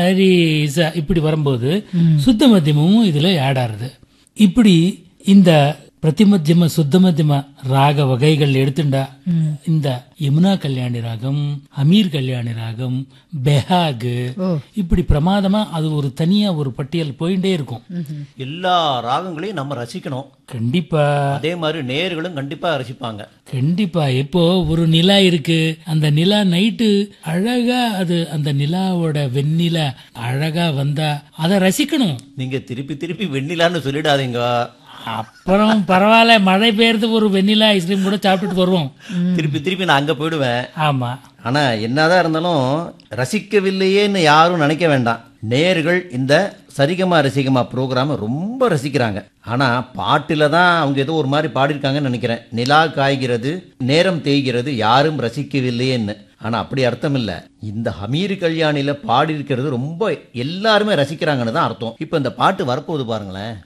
சரி ச இப்படி வரும்போது சுத்த மத்தியமும் இதுல ஆட் ஆறுது இப்படி இந்த பிரதிமத்தியம சுத்த மத்தியம ராக வகைகள் எடுத்துண்டா இந்த யமுனா கல்யாணி ராகம் அமீர் கல்யாணி ராகம் பெஹாகு இப்படி பிரமாதமா அது ஒரு தனியா ஒரு பட்டியல் போயிட்டே இருக்கும் எல்லா ராகங்களையும் நம்ம ரசிக்கணும் கண்டிப்பா அதே மாதிரி நேர்களும் கண்டிப்பா ரசிப்பாங்க கண்டிப்பா இப்போ ஒரு நிலா இருக்கு அந்த நிலா நைட்டு அழகா அது அந்த நிலாவோட வெண்ணிலா அழகா வந்தா அதை ரசிக்கணும் நீங்க திருப்பி திருப்பி வெண்ணிலான்னு சொல்லிடாதீங்க அப்புறம் பரவாயில்ல மழை பெய்யறது ஒரு வெண்ணிலா ஐஸ்கிரீம் கூட சாப்பிட்டுட்டு வருவோம் திருப்பி திருப்பி நான் அங்க போயிடுவேன் ஆமா ஆனா என்னதான் இருந்தாலும் ரசிக்கவில்லையேன்னு யாரும் நினைக்க வேண்டாம் நேர்கள் இந்த சரிகமா ரசிகமா ப்ரோக்ராம் ரொம்ப ரசிக்கிறாங்க ஆனா பாட்டுல தான் அவங்க ஏதோ ஒரு மாதிரி பாடியிருக்காங்கன்னு நினைக்கிறேன் நிலா காய்கிறது நேரம் தேய்கிறது யாரும் ரசிக்கவில்லையேன்னு ஆனா அப்படி அர்த்தம் இல்ல இந்த ஹமீர் கல்யாணில பாடி இருக்கிறது ரொம்ப எல்லாருமே ரசிக்கிறாங்கன்னு தான் அர்த்தம் இப்போ இந்த பாட்டு வரப்போகுது பாருங்களேன்